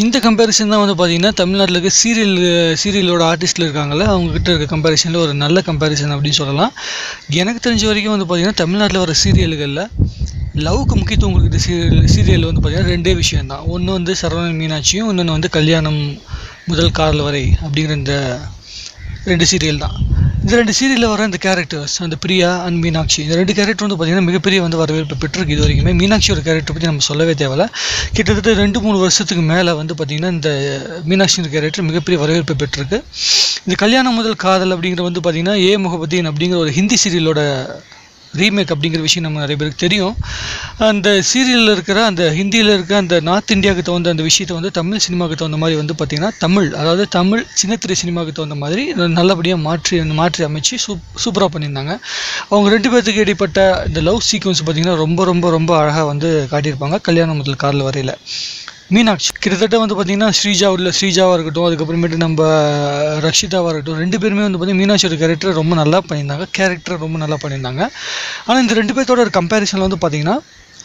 இந்த கம்பேரிசன் தான் வந்து பார்த்தீங்கன்னா தமிழ்நாட்டில் இருக்க சீரியல் சீரியலோட ஆர்டிஸ்ட்டில் இருக்காங்கல்ல அவங்கக்கிட்ட இருக்க கம்பேரிசனில் ஒரு நல்ல கம்பேரிசன் அப்படின்னு சொல்லலாம் எனக்கு தெரிஞ்ச வரைக்கும் வந்து பார்த்தீங்கன்னா தமிழ்நாட்டில் வர சீரியல்களில் லவ்க்கு முக்கியத்துவம் கொடுக்குற சீரியல் சீரியல் வந்து பார்த்தீங்கன்னா ரெண்டே விஷயம் தான் ஒன்று வந்து சரவணன் மீனாட்சியும் இன்னொன்று வந்து கல்யாணம் முதல் காதல் வரை அப்படிங்கிற இந்த ரெண்டு சீரியல் தான் இந்த ரெண்டு சீரியலில் வர இந்த கேரக்டர்ஸ் அந்த பிரியா அண்ட் மீனாட்சி இந்த ரெண்டு கேரக்டர் வந்து பார்த்திங்கன்னா மிகப்பெரிய வந்து வரவேற்பு பெற்றிருக்கு இது வரைக்குமே மீனாட்சியோட கேரக்டர் பற்றி நம்ம சொல்லவே தேவையில்ல கிட்டத்தட்ட ரெண்டு மூணு வருஷத்துக்கு மேலே வந்து பார்த்திங்கன்னா இந்த மீனாட்சி கேரக்டர் மிகப்பெரிய வரவேற்பு பெற்றிருக்கு இந்த கல்யாணம் முதல் காதல் அப்படிங்கிற வந்து பார்த்திங்கன்னா ஏ முகபதீன் அப்படிங்கிற ஒரு ஹிந்தி சீரியலோட ரீமேக் அப்படிங்கிற விஷயம் நம்ம நிறைய பேருக்கு தெரியும் அந்த சீரியலில் இருக்கிற அந்த ஹிந்தியில் இருக்க அந்த நார்த் இந்தியாவுக்கு தகுந்த அந்த விஷயத்தை வந்து தமிழ் சினிமாவுக்கு தகுந்த மாதிரி வந்து பார்த்திங்கன்னா தமிழ் அதாவது தமிழ் சின்னத்திரை சினிமாவுக்கு தகுந்த மாதிரி நல்லபடியாக மாற்றி மாற்றி அமைச்சு சூப் சூப்பராக பண்ணியிருந்தாங்க அவங்க ரெண்டு பேர்த்துக்கு இடைப்பட்ட இந்த லவ் சீக்வன்ஸ் பார்த்திங்கன்னா ரொம்ப ரொம்ப ரொம்ப அழகாக வந்து காட்டியிருப்பாங்க கல்யாணம் முதல் காரில் வரையில் மீனாட்சி கிட்டத்தட்ட வந்து பார்த்திங்கன்னா ஸ்ரீஜா உள்ள ஸ்ரீஜாவாக இருக்கட்டும் அதுக்கப்புறமேட்டு நம்ம ரக்ஷிதாவாக இருக்கட்டும் ரெண்டு பேருமே வந்து பார்த்திங்கன்னா மீனாட்சியோட கேரக்டர் ரொம்ப நல்லா பண்ணியிருந்தாங்க கேரக்டர் ரொம்ப நல்லா பண்ணியிருந்தாங்க ஆனால் இந்த ரெண்டு பேர்த்தோட ஒரு கம்பேரிசனில் வந்து பார்த்திங்கன்னா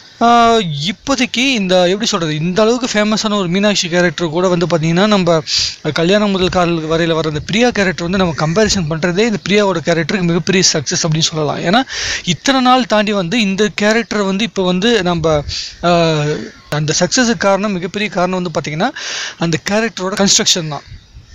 ஆஹ் இப்போதைக்கு இந்த எப்படி சொல்கிறது இந்த அளவுக்கு ஃபேமஸான ஒரு மீனாட்சி கேரக்டர் கூட வந்து பார்த்திங்கன்னா நம்ம கல்யாணம் முதல் காதல் வரையில் வர அந்த பிரியா கேரக்டர் வந்து நம்ம கம்பேரிசன் பண்ணுறதே இந்த பிரியாவோட கேரக்டருக்கு மிகப்பெரிய சக்ஸஸ் அப்படின்னு சொல்லலாம் ஏன்னா இத்தனை நாள் தாண்டி வந்து இந்த கேரக்டரை வந்து இப்போ வந்து நம்ம ஆஹ் அந்த சக்ஸஸுக்கு காரணம் மிகப்பெரிய காரணம் வந்து பார்த்திங்கன்னா அந்த கேரக்டரோட கன்ஸ்ட்ரக்ஷன் தான்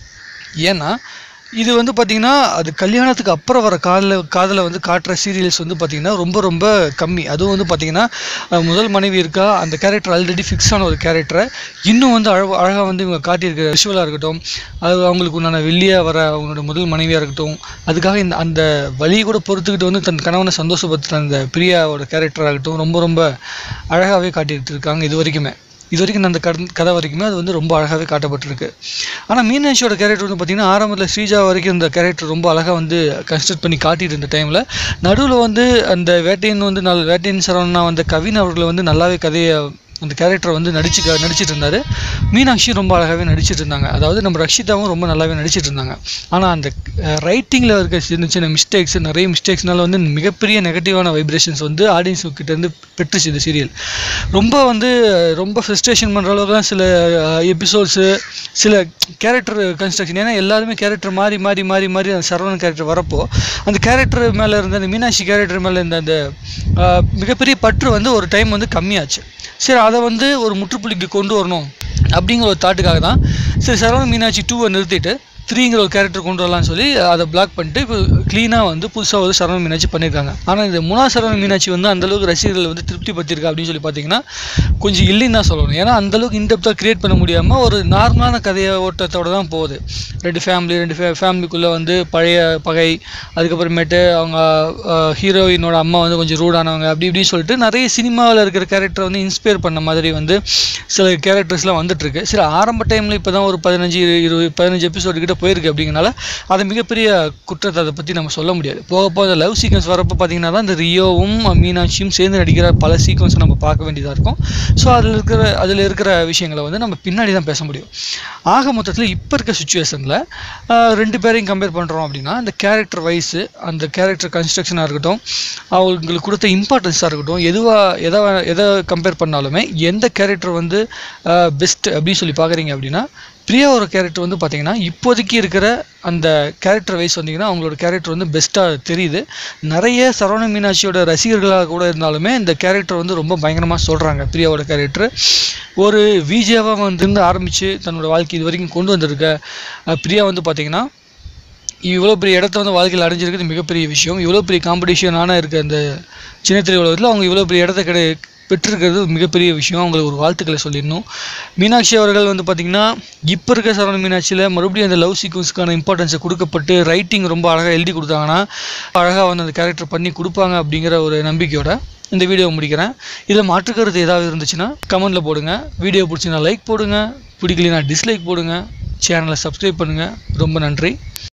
ஏன்னா இது வந்து பார்த்திங்கன்னா அது கல்யாணத்துக்கு அப்புறம் வர காதல காதலை வந்து காட்டுற சீரியல்ஸ் வந்து பார்த்திங்கன்னா ரொம்ப ரொம்ப கம்மி அதுவும் வந்து பார்த்திங்கன்னா அஹ், முதல் மனைவி இருக்கா அந்த கேரக்டர் ஆல்ரெடி ஃபிக்ஸ் ஆன ஒரு கேரக்டரை இன்னும் வந்து அழ அழகாக வந்து இவங்க காட்டியிருக்க விஷுவலாக இருக்கட்டும் அது அவங்களுக்கு உண்டான வெள்ளியாக வர அவங்களோட முதல் மனைவியாக இருக்கட்டும் அதுக்காக இந்த அந்த வழியை கூட பொறுத்துக்கிட்டு வந்து தன் கணவனை சந்தோஷப்படுத்துகிற அந்த பிரியாவோட கேரக்டர் ஆகட்டும் ரொம்ப ரொம்ப அழகாகவே காட்டிட்டு இருக்காங்க இது வரைக்குமே இது வரைக்கும் அந்த கட கதை வரைக்குமே அது வந்து ரொம்ப அழகாகவே காட்டப்பட்டிருக்கு ஆனால் மீனாட்சியோட கேரக்டர் வந்து பார்த்திங்கன்னா ஆரம்பத்தில் ஸ்ரீஜா வரைக்கும் இந்த கேரக்டர் ரொம்ப அழகாக வந்து கன்ஸ்ட்ரக்ட் பண்ணி காட்டிட்டு இருந்த டைமில் நடுவில் வந்து அந்த வேட்டையன் வந்து நல் வேட்டையன் சரவணா வந்த கவின் அவர்களை வந்து நல்லாவே கதையை அந்த கேரக்டரை வந்து நடிச்சு நடிச்சிட்டு இருந்தார் மீனாட்சியும் ரொம்ப அழகாகவே நடிச்சிட்டு இருந்தாங்க அதாவது நம்ம ரக்ஷிதாவும் ரொம்ப நல்லாவே நடிச்சிட்டு இருந்தாங்க ஆனால் அந்த ரைட்டிங்கில் இருக்க சின்ன சின்ன மிஸ்டேக்ஸ் நிறைய மிஸ்டேக்ஸ்னால வந்து மிகப்பெரிய நெகட்டிவான வைப்ரேஷன்ஸ் வந்து ஆடியன்ஸ் கிட்டேருந்து பெற்றுச்சு இந்த சீரியல் ரொம்ப வந்து ரொம்ப ஃப்ரஸ்ட்ரேஷன் பண்ணுற அளவுக்குலாம் சில எபிசோட்ஸு சில கேரக்டர் கன்ஸ்ட்ரக்ஷன் ஏன்னா எல்லாருமே கேரக்டர் மாறி மாறி மாறி மாறி அந்த சரவணன் கேரக்டர் வரப்போ அந்த கேரக்டர் மேலே இருந்த அந்த மீனாட்சி கேரக்டர் மேலே இருந்த அந்த ஆஹ், மிகப்பெரிய பற்று வந்து ஒரு டைம் வந்து கம்மியாச்சு சரி அதை வந்து ஒரு முற்றுப்புள்ளிக்கு கொண்டு வரணும் அப்படிங்கிற ஒரு தாட்டுக்காக தான் சரி சரவண மீனாட்சி டூவை நிறுத்திட்டு த்ரீங்கிற ஒரு கேரக்டர் கொண்டு வரலாம்னு சொல்லி அதை பிளாக் பண்ணிட்டு இப்போ க்ளீனாக வந்து புதுசாக ஒரு சரவண மீனாட்சி பண்ணியிருக்காங்க ஆனால் இந்த முனா சரவண மீனாட்சி வந்து அந்தளவுக்கு ரசிகர்கள் வந்து திருப்தி படுத்திருக்கா அப்படின்னு சொல்லி பார்த்தீங்கன்னா கொஞ்சம் இல்லைன்னு தான் சொல்லணும் ஏன்னா அந்தளவுக்கு இன்டெப்த்தாக கிரியேட் பண்ண முடியாமல் ஒரு நார்மலான கதையை ஓட்டத்தோட தான் போகுது ரெண்டு ஃபேமிலி ரெண்டு ஃபே ஃபேமிலிக்குள்ளே வந்து பழைய பகை அதுக்கப்புறமேட்டு அவங்க ஹீரோயினோட அம்மா வந்து கொஞ்சம் ரூடானவங்க அப்படி இப்படின்னு சொல்லிட்டு நிறைய சினிமாவில் இருக்கிற கேரக்டரை வந்து இன்ஸ்பயர் பண்ண மாதிரி வந்து சில கேரக்டர்ஸ்லாம் வந்துட்டுருக்கு சரி ஆரம்ப டைமில் இப்போ தான் ஒரு பதினஞ்சு இருபது பதினஞ்சு எபிசோடு கிட்ட போயிருக்கு அப்படிங்கனால அது மிகப்பெரிய குற்றத்தை அதை பற்றி நம்ம சொல்ல முடியாது போக போக அந்த லவ் சீக்வன்ஸ் வரப்போ பார்த்தீங்கன்னா தான் இந்த ரியோவும் மீனாட்சியும் சேர்ந்து நடிக்கிற பல சீக்வன்ஸை நம்ம பார்க்க வேண்டியதாக இருக்கும் ஸோ அதில் இருக்கிற அதில் இருக்கிற விஷயங்களை வந்து நம்ம பின்னாடி தான் பேச முடியும் ஆக மொத்தத்தில் இப்போ இருக்க சுச்சுவேஷனில் ரெண்டு பேரையும் கம்பேர் பண்ணுறோம் அப்படின்னா அந்த கேரக்டர் வைஸு அந்த கேரக்டர் கன்ஸ்ட்ரக்ஷனாக இருக்கட்டும் அவங்களுக்கு கொடுத்த இம்பார்ட்டன்ஸாக இருக்கட்டும் எதுவாக எதை வே- எதை கம்பேர் பண்ணாலுமே எந்த கேரக்டர் வந்து பெஸ்ட் அப்படின்னு சொல்லி பார்க்குறீங்க அப்படின்னா பிரியாவோட கேரக்டர் வந்து பார்த்தீங்கன்னா இப்போதைக்கு இருக்கிற அந்த கேரக்டர் வைஸ் வந்தீங்கன்னா அவங்களோட கேரக்டர் வந்து பெஸ்ட்டாக தெரியுது நிறைய சரவண மீனாட்சியோட ரசிகர்களாக கூட இருந்தாலுமே இந்த கேரக்டர் வந்து ரொம்ப பயங்கரமாக சொல்கிறாங்க பிரியாவோட கேரக்டர் ஒரு விஜயாவாக வந்து ஆரம்பித்து தன்னோட வாழ்க்கை இது வரைக்கும் கொண்டு வந்திருக்க அஹ், பிரியா வந்து பார்த்தீங்கன்னா இவ்வளோ பெரிய இடத்த வந்து வாழ்க்கையில் அடைஞ்சிருக்கிறது மிகப்பெரிய விஷயம் இவ்வளோ பெரிய காம்படிஷனான இருக்க அந்த சின்ன திரை உலகத்தில் அவங்க இவ்வளோ பெரிய இடத்த கிடை பெற்றிருக்கிறது மிகப்பெரிய விஷயம் அவங்களுக்கு ஒரு வாழ்த்துக்களை சொல்லிடணும் மீனாட்சி அவர்கள் வந்து பார்த்திங்கன்னா இப்போ இருக்க சரவண மீனாட்சியில் மறுபடியும் அந்த லவ் சீக்வன்ஸ்க்கான இம்பார்ட்டன்ஸை கொடுக்கப்பட்டு ரைட்டிங் ரொம்ப அழகாக எழுதி கொடுத்தாங்கன்னா அழகாக வந்து அந்த கேரக்டர் பண்ணி கொடுப்பாங்க அப்படிங்கிற ஒரு நம்பிக்கையோட இந்த வீடியோவை முடிக்கிறேன் இதில் மாற்றுக்கருத்து ஏதாவது இருந்துச்சுன்னா கமெண்ட்டில் போடுங்க வீடியோ பிடிச்சினா லைக் போடுங்க பிடிக்கலைன்னா டிஸ்லைக் போடுங்க சேனலை சப்ஸ்கிரைப் பண்ணுங்கள் ரொம்ப நன்றி